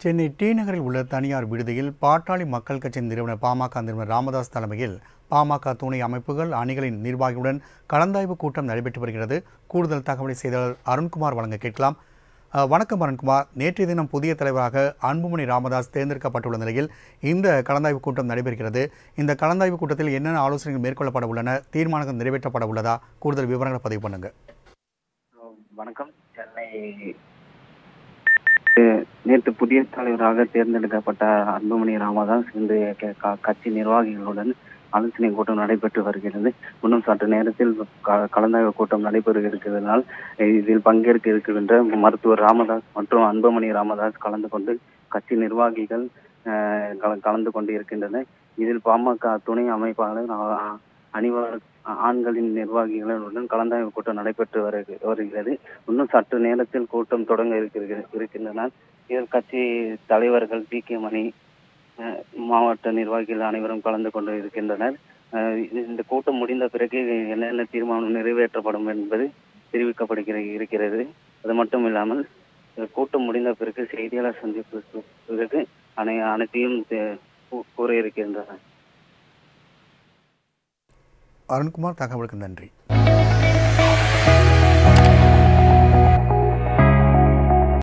Chennai D நகரில் உள்ள தனியார் விடுதியில் பாட்டாளி மக்கள் கட்சியின் நிறுவனர் பாமக நிறுவனர் ராமதாஸ் தலைமையில் பாமக துணை அமைப்புகள் அணிகளின் நிர்வாகிகளுடன் கலந்தாய்வு கூட்டம் நடைபெற்று வருகிறது கூடுதல் தகவலை செய்தியாளர் அருண்குமார் வழங்க கேட்கலாம் அஹ், வணக்கம் அருண்குமார் நேற்றைய தினம் புதிய தலைவராக அன்புமணி ராமதாஸ் தேர்ந்தெடுக்கப்பட்டுள்ள நிலையில் இந்த கலந்தாய்வு கூட்டம் நடைபெறுகிறது இந்த கலந்தாய்வு கூட்டத்தில் என்னென்ன ஆலோசனைகள் மேற்கொள்ளப்பட உள்ளன தீர்மானங்கள் நிறைவேற்றப்பட உள்ளதா கூடுதல் விவரங்களை பதிவு பண்ணுங்க வணக்கம் சென்னை அஹ், நேற்று புதிய தலைவராக தேர்ந்தெடுக்கப்பட்ட அன்புமணி ராமதாஸ் இன்று க- க- கட்சி நிர்வாகிகளுடன் ஆலோசனை கூட்டம் நடைபெற்று வருகிறது இன்னும் சற்று நேரத்தில் க- கலந்தாய்வு கூட்டம் நடைபெற இருக்கிறதுனால் இதில் பங்கேற்க இருக்கின்ற மருத்துவர் ராமதாஸ் மற்றும் அன்புமணி ராமதாஸ் கலந்து கொண்டு கட்சி நிர்வாகிகள் அஹ், கல- கலந்து கொண்டு இருக்கின்றனர் இதில் பாமக துணை அமைப்பாளர் அ- அணிவாளர் ஆண்களின் நிர்வாகிகளுடன் கலந்தாய்வு கூட்டம் நடைபெற்று வருக- வருகிறது இன்னும் சற்று நேரத்தில் கூட்டம் தொடங்க இருக்கிறது இருக்கின்றன இதில் கட்சி தலைவர்கள் பி கே மணி அஹ், மாவட்ட நிர்வாகிகள் அனைவரும் கலந்து கொண்டு இருக்கின்றனர் அஹ், இது- இந்த கூட்டம் முடிந்த பிறகு என்னென்ன தீர்மானம் நிறைவேற்றப்படும் என்பது தெரிவிக்கப்படுகிற இருக்கிறது அது மட்டும் இல்லாமல் இந்த கூட்டம் முடிந்த பிறகு செய்தியாளர் சந்திப்புக்கு பிறகு அனை அனைத்தையும் தெ- கூ- கூற இருக்கின்றனர் அருண்குமார் தகவலுக்கு நன்றி